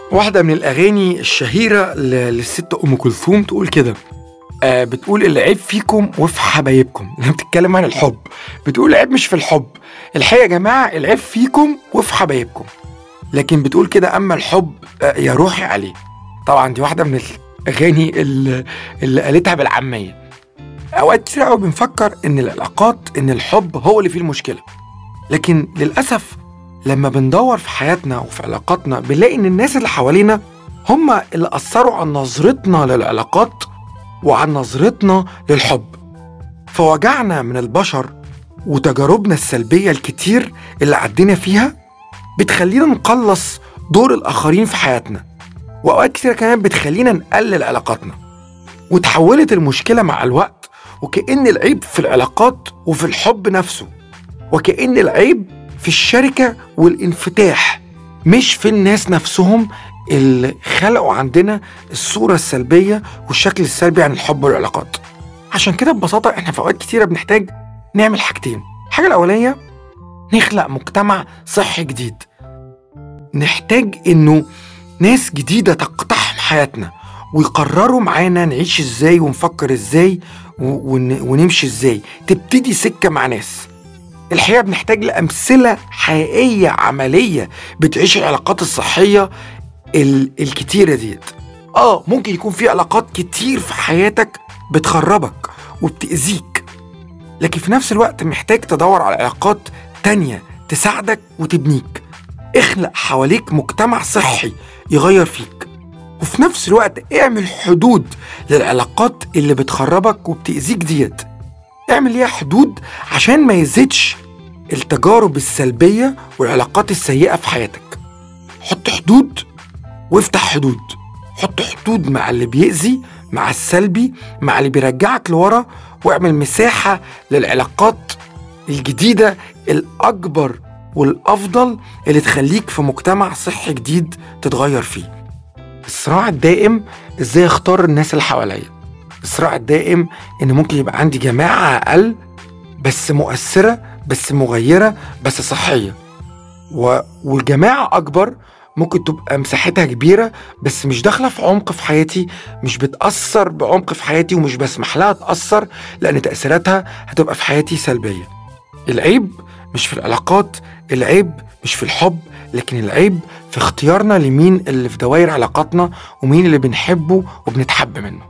واحدة من الأغاني الشهيرة ل- للست أم كلثوم تقول كده آه بتقول العيب فيكم وفي حبايبكم لما بتتكلم عن الحب بتقول العيب مش في الحب الحقيقة يا جماعة العيب فيكم وفي حبايبكم لكن بتقول كده أما الحب آه يا روحي عليه طبعا دي واحدة من الأغاني اللي, اللي قالتها بالعامية أوقات كتير قوي بنفكر إن العلاقات إن الحب هو اللي فيه المشكلة لكن للأسف لما بندور في حياتنا وفي علاقاتنا بنلاقي إن الناس اللي حوالينا هم اللي أثروا عن نظرتنا للعلاقات وعن نظرتنا للحب فوجعنا من البشر وتجاربنا السلبية الكتير اللي عدينا فيها بتخلينا نقلص دور الآخرين في حياتنا وأوقات كتير كمان بتخلينا نقلل علاقاتنا وتحولت المشكلة مع الوقت وكأن العيب في العلاقات وفي الحب نفسه وكأن العيب في الشركة والانفتاح مش في الناس نفسهم اللي خلقوا عندنا الصورة السلبية والشكل السلبي عن الحب والعلاقات عشان كده ببساطة احنا في أوقات كتيرة بنحتاج نعمل حاجتين الحاجة الأولانية نخلق مجتمع صحي جديد نحتاج إنه ناس جديدة تقتحم حياتنا ويقرروا معانا نعيش ازاي ونفكر ازاي و- ون- ونمشي ازاي تبتدي سكة مع ناس الحقيقة بنحتاج لأمثلة حقيقية عملية بتعيش العلاقات الصحية ال- الكتيرة ديت اه ممكن يكون في علاقات كتير في حياتك بتخربك وبتأذيك لكن في نفس الوقت محتاج تدور على علاقات تانية تساعدك وتبنيك اخلق حواليك مجتمع صحي يغير فيك وفي نفس الوقت اعمل حدود للعلاقات اللي بتخربك وبتأذيك ديت اعمل ليها حدود عشان ما يزيدش التجارب السلبية والعلاقات السيئة في حياتك حط حدود وافتح حدود حط حدود مع اللي بيأذي مع السلبي مع اللي بيرجعك لورا واعمل مساحة للعلاقات الجديدة الأكبر والأفضل اللي تخليك في مجتمع صحي جديد تتغير فيه الصراع الدائم ازاي اختار الناس اللي حواليا الصراع الدائم ان ممكن يبقى عندي جماعة اقل بس مؤثرة بس مغيرة بس صحية و... والجماعة اكبر ممكن تبقى مساحتها كبيرة بس مش داخلة في عمق في حياتي مش بتأثر بعمق في حياتي ومش بسمح لها تأثر لأن تأثيراتها هتبقى في حياتي سلبية العيب مش في العلاقات العيب مش في الحب لكن العيب في اختيارنا لمين اللي في دوائر علاقاتنا ومين اللي بنحبه وبنتحب منه